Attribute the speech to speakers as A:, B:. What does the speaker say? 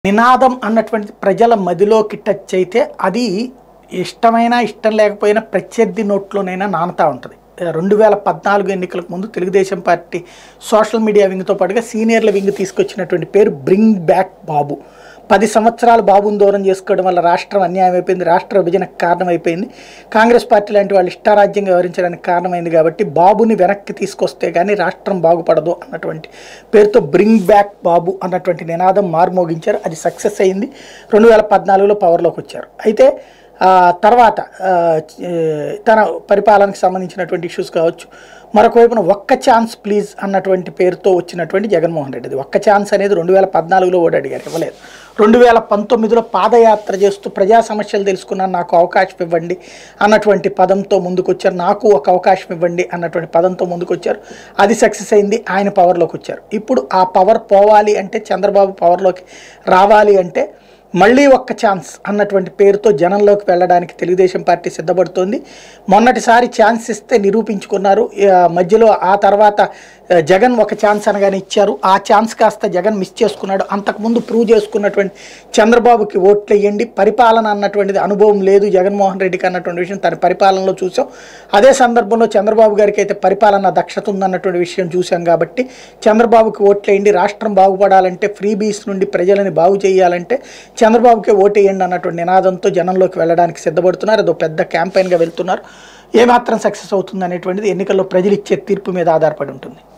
A: నినాదం అన్నటువంటి ప్రజల మదిలోకి టచ్ అయితే అది ఇష్టమైనా ఇష్టం లేకపోయినా ప్రత్యర్థి నోట్లోనైనా నానుతా ఉంటుంది రెండు వేల పద్నాలుగు ఎన్నికలకు ముందు తెలుగుదేశం పార్టీ సోషల్ మీడియా వింగ్తో పాటుగా సీనియర్ల వింగ్ తీసుకొచ్చినటువంటి పేరు బ్రింగ్ బ్యాక్ బాబు పది సంవత్సరాలు బాబుని దూరం చేసుకోవడం వల్ల రాష్ట్రం అన్యాయం అయిపోయింది రాష్ట్ర విభజనకు కారణమైపోయింది కాంగ్రెస్ పార్టీ లాంటి వాళ్ళు ఇష్టారాజ్యంగా వివరించడానికి కారణమైంది కాబట్టి బాబుని వెనక్కి తీసుకొస్తే కానీ రాష్ట్రం బాగుపడదు అన్నటువంటి పేరుతో బ్రింగ్ బ్యాక్ బాబు అన్నటువంటి నినాదం మారుమోగించారు అది సక్సెస్ అయింది రెండు వేల పద్నాలుగులో పవర్లోకి వచ్చారు అయితే ఆ, తర్వాత ఆ, ఏ, తన పరిపాలనకు సంబంధించినటువంటి ఇష్యూస్ కావచ్చు మరొక వైపున ఒక్క ఛాన్స్ ప్లీజ్ అన్నటువంటి పేరుతో వచ్చినటువంటి జగన్మోహన్ రెడ్డిది ఒక్క ఛాన్స్ అనేది రెండు వేల పద్నాలుగులో ఓడి అడిగారు ఇవ్వలేదు రెండు వేల పంతొమ్మిదిలో పాదయాత్ర చేస్తూ ప్రజా సమస్యలు తెలుసుకున్నాను నాకు అవకాశం ఇవ్వండి అన్నటువంటి పదంతో ముందుకొచ్చారు నాకు ఒక అవకాశం ఇవ్వండి అన్నటువంటి పదంతో ముందుకొచ్చారు అది సక్సెస్ అయింది ఆయన పవర్లోకి వచ్చారు ఇప్పుడు ఆ పవర్ పోవాలి అంటే చంద్రబాబు పవర్లోకి రావాలి అంటే మళ్ళీ ఒక్క ఛాన్స్ అన్నటువంటి పేరుతో జనంలోకి వెళ్ళడానికి తెలుగుదేశం పార్టీ సిద్ధపడుతోంది మొన్నటిసారి ఛాన్స్ ఇస్తే నిరూపించుకున్నారు ఆ, మధ్యలో ఆ తర్వాత ఆ, జగన్ ఒక ఛాన్స్ అనగానే ఇచ్చారు ఆ ఛాన్స్ కాస్త జగన్ మిస్ చేసుకున్నాడు అంతకుముందు ప్రూవ్ చేసుకున్నటువంటి చంద్రబాబుకి ఓట్లు వేయండి పరిపాలన అన్నటువంటిది అనుభవం లేదు జగన్మోహన్ రెడ్డికి అన్నటువంటి విషయం తన పరిపాలనలో చూసాం అదే సందర్భంలో చంద్రబాబు గారికి అయితే పరిపాలన దక్షత ఉందన్నటువంటి విషయం చూసాం కాబట్టి చంద్రబాబుకి ఓట్లేయండి రాష్ట్రం బాగుపడాలంటే ఫ్రీ బీస్ నుండి ప్రజలని బాగు చేయాలంటే చంద్రబాబుకే ఓటేయండి అన్నటువంటి నినాదంతో జనంలోకి వెళ్ళడానికి సిద్ధపడుతున్నారు అదో పెద్ద క్యాంపెయిన్గా వెళ్తున్నారు ఏమాత్రం సక్సెస్ అవుతుంది అనేటువంటిది ఎన్నికల్లో ప్రజలు ఇచ్చే తీర్పు మీద ఆధారపడి ఉంటుంది